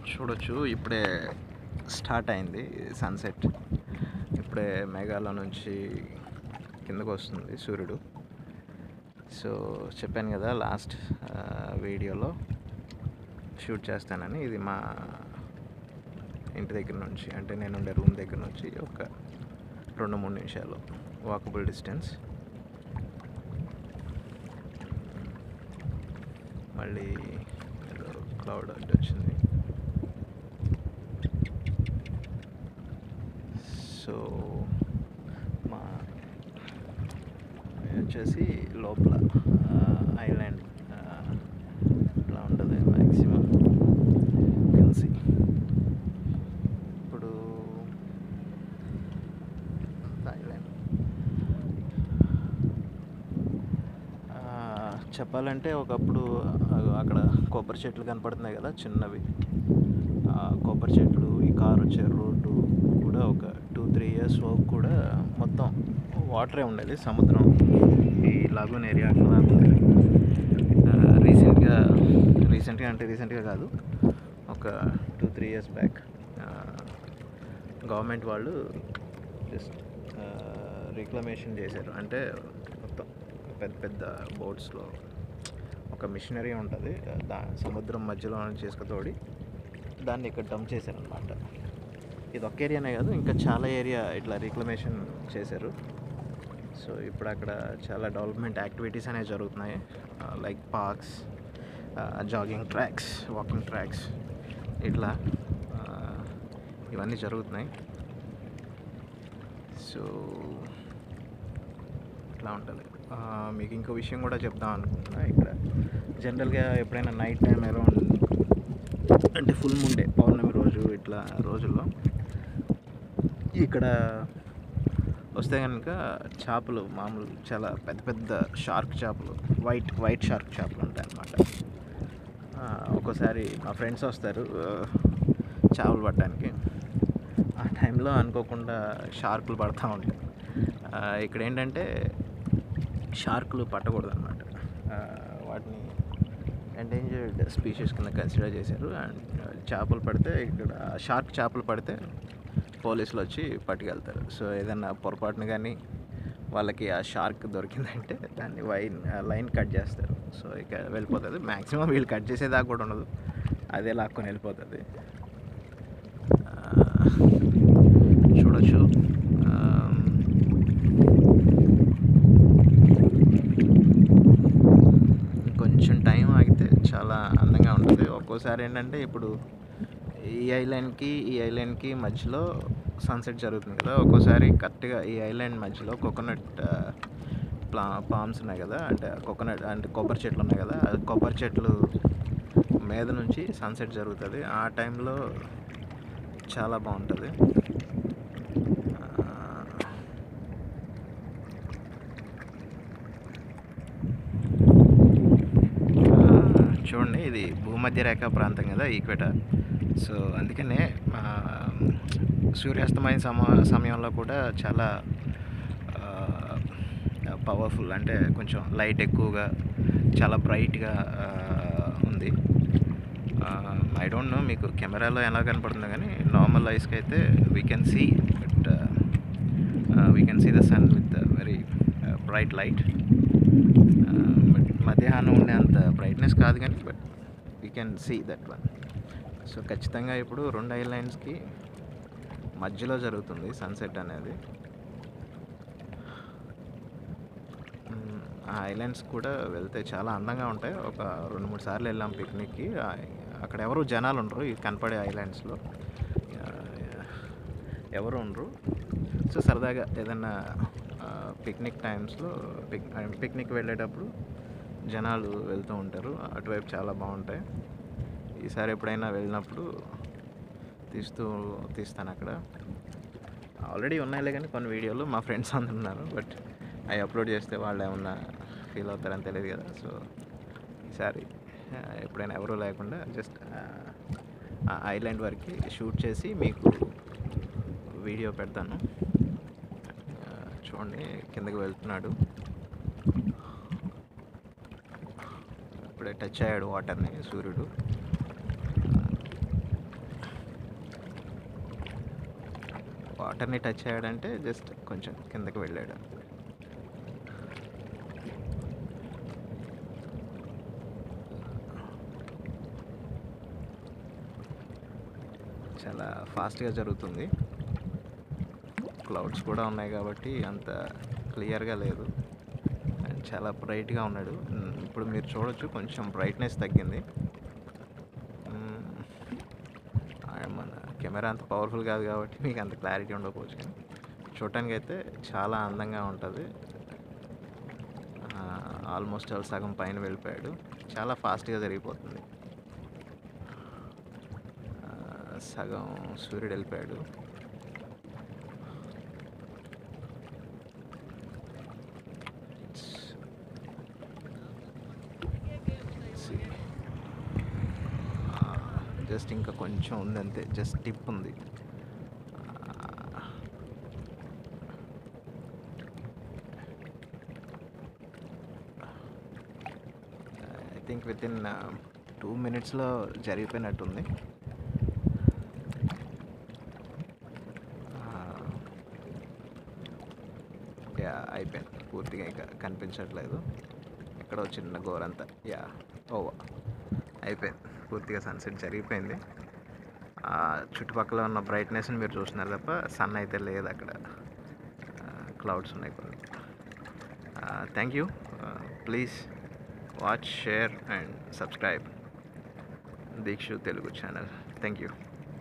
చూడొచ్చు ఇప్పుడే స్టార్ట్ అయింది సన్సెట్ ఇప్పుడే మేఘాల నుంచి కిందకు వస్తుంది సూర్యుడు సో చెప్పాను కదా లాస్ట్ వీడియోలో షూట్ చేస్తానని ఇది మా ఇంటి దగ్గర నుంచి అంటే నేను ఉండే రూమ్ దగ్గర నుంచి ఒక రెండు మూడు నిమిషాలు వాకబుల్ డిస్టెన్స్ మళ్ళీ ఏదో క్లౌడ్ అడ్డు వచ్చింది సో మా ఇది వచ్చేసి లోపల ఐలాండ్ ఇట్లా ఉంటుంది మ్యాక్సిమం కలిసి ఇప్పుడు థాయిలాండ్ ఆ, చెప్పాలంటే ఒకప్పుడు అగో అక్కడ కొబ్బరి చెట్లు కనపడుతున్నాయి కదా చిన్నవి ఆ కొబ్బరి చెట్లు ఈ కారు వచ్చే రోడ్డు కూడా ఒక టూ త్రీ ఇయర్స్ వరకు కూడా మొత్తం వాటరే ఉండేది సముద్రం ఈ లాగూన్ ఏరియా అట్లా దాకా ఉండేది రీసెంట్గా రీసెంట్గా అంటే రీసెంట్గా కాదు ఒక two three years back government వాళ్ళు జస్ట్ రిక్లమేషన్ చేశారు అంటే మొత్తం పెద్ద పెద్ద బోట్స్లో ఒక మిషనరీ ఉంటుంది దా సముద్రం మధ్యలో చేసుకుతోడి దాన్ని ఇక్కడ డంప్ చేశారనమాట ఇది ఒక్క ఏరియానే కాదు ఇంకా చాలా ఏరియా ఇట్లా రిక్లమేషన్ చేశారు సో ఇప్పుడు అక్కడ చాలా డెవలప్మెంట్ యాక్టివిటీస్ అనేవి జరుగుతున్నాయి like parks jogging tracks walking tracks ఇట్లా ఆ, ఇవన్నీ జరుగుతున్నాయి సో ఇట్లా ఉంటుంది ఆ, మీకు ఇంకో విషయం కూడా చెప్దాం అనుకుంటున్నా ఇక్కడ జనరల్గా ఎప్పుడైనా నైట్ టైం అరౌండ్ అంటే ఫుల్ ముండే పౌర్ణమి రోజు ఇట్లా రోజుల్లో ఇక్కడ వస్తే కనుక చేపలు మామూలు చాలా పెద్ద పెద్ద షార్క్ చేపలు వైట్ వైట్ షార్క్ చేపలు ఉంటాయి అన్నమాట ఆ, ఒక్కోసారి మా ఫ్రెండ్స్ వస్తారు ఆ, చేపలు పట్టడానికి ఆ టైంలో అనుకోకుండా షార్కులు పడతా ఉంటాయి ఆ, ఇక్కడ ఏంటంటే షార్కులు పట్టకూడదు అనమాట వాటిని ఎండేంజర్డ్ స్పీషీస్ కింద కన్సిడర్ చేశారు అండ్ చేపలు పడితే ఇక్కడ షార్క్ చేపలు పడితే పోలీసులు వచ్చి పట్టుకెళ్తారు సో ఏదన్నా పొరపాటున కానీ వాళ్ళకి ఆ షార్క్ దొరికిందంటే దాన్ని వైన్ లైన్ కట్ చేస్తారు సో ఇక వెళ్ళిపోతుంది మ్యాక్సిమం వీళ్ళు కట్ చేసేదాకా కూడా ఉండదు అదే లాక్కొని వెళ్ళిపోతుంది ఆ, చూడొచ్చు ఆమ్, కొంచెం టైం ఆగితే చాలా అందంగా ఉంటుంది ఒక్కోసారి ఏంటంటే ఇప్పుడు ఈ ఐలాండ్కి ఈ ఐలాండ్కి మధ్యలో సన్సెట్ జరుగుతుంది కదా ఒక్కోసారి కరెక్ట్గా ఈ ఐలాండ్ మధ్యలో కోకోనట్ ప్లా పామ్స్ ఉన్నాయి కదా అంటే కోకోనట్ అంటే కొబ్బరి చెట్లు ఉన్నాయి కదా ఆ కొబ్బరి చెట్లు మీద నుంచి సన్సెట్ జరుగుతుంది ఆ టైంలో చాలా బాగుంటుంది ఆ, ఆ, చూడండి ఇది భూమధ్య రేఖ ప్రాంతం కదా ఈక్వేటర్ సో అందుకనే ఆ, సూర్యాస్తమయ సమ సమయంలో కూడా చాలా పవర్ఫుల్ అంటే కొంచెం లైట్ ఎక్కువగా చాలా బ్రైట్గా ఉంది ఐ డోంట్ నో మీకు కెమెరాలో ఎలా కనపడుతుందో కానీ నార్మల్ ఐస్కి అయితే we can see but we can see the sun with very bright light but మధ్యాహ్నం ఉండే అంత బ్రైట్నెస్ కాదు కానీ but we can see that one so ఖచ్చితంగా ఇప్పుడు రెండు ఐలాండ్స్కి మధ్యలో జరుగుతుంది సన్సెట్ అనేది మ్మ్, ఆ ఐలాండ్స్ కూడా వెళ్తే చాలా అందంగా ఉంటాయి ఒక రెండు మూడు సార్లు వెళ్ళాం పిక్నిక్కి ఆ, అక్కడ ఎవరు జనాలు ఉండరు ఈ కనపడే ఐలాండ్స్లో ఆ, ఎవరు ఉండరు సో సరదాగా ఏదన్నా పిక్నిక్ టైమ్స్లో పిక్ పిక్నిక్ వెళ్ళేటప్పుడు జనాలు వెళ్తూ ఉంటారు అటువైపు చాలా బాగుంటాయి ఈసారి ఎప్పుడైనా వెళ్ళినప్పుడు తీస్తూ తీస్తాను అక్కడ ఆల్రెడీ ఉన్నాయిలే కానీ కొన్ని వీడియోలు మా ఫ్రెండ్స్ అందరు ఉన్నారు బట్ అవి అప్లోడ్ చేస్తే వాళ్ళు ఏమన్నా ఫీల్ అవుతారని తెలియదు కదా సో ఈసారి ఆ, ఎప్పుడైనా ఎవరూ లేకుండా జస్ట్ ఆ ఐలాండ్ వరకు షూట్ చేసి మీకు వీడియో పెడతాను ఆ, చూడండి కిందకి వెళ్తున్నాడు ఇప్పుడే టచ్ అయ్యాడు వాటర్ని సూర్యుడు వాటర్ని టచ్ అయ్యాడంటే జస్ట్ కొంచెం కిందకి వెళ్ళాడు చాలా ఫాస్ట్గా జరుగుతుంది క్లౌడ్స్ కూడా ఉన్నాయి కాబట్టి అంత క్లియర్గా లేదు అండ్ చాలా బ్రైట్గా ఉన్నాడు మ్, ఇప్పుడు మీరు చూడొచ్చు కొంచెం బ్రైట్నెస్ తగ్గింది మ్, ఆ మన కెమెరా అంత పవర్ఫుల్ కాదు కాబట్టి మీకు అంత క్లారిటీ ఉండకపోవచ్చు కానీ చూడటానికి అయితే చాలా అందంగా ఉంటుంది ఆల్మోస్ట్ ఆల్ సగం పైన వెళ్ళిపోయాడు చాలా ఫాస్ట్గా జరిగిపోతుంది ఆ, సగం సూర్యుడు వెళ్ళిపోయాడు జస్ట్ ఇంకా కొంచెం ఉంది అంతే జస్ట్ టిప్ ఉంది I think within two మినిట్స్లో జరిగిపోయినట్టుంది యా అయిపోయింది పూర్తిగా ఇంకా కనిపించట్లేదు ఎక్కడో చిన్న గోరంతా యా ఓవా అయిపోయింది పూర్తిగా సన్సెట్ జరిగిపోయింది ఆ చుట్టుపక్కల ఉన్న బ్రైట్నెస్ని మీరు చూస్తున్నారు తప్ప సన్ అయితే లేదు అక్కడ క్లౌడ్స్ ఉన్నాయి కొన్ని thank you please watch share and subscribe Deekshu Telugu channel thank you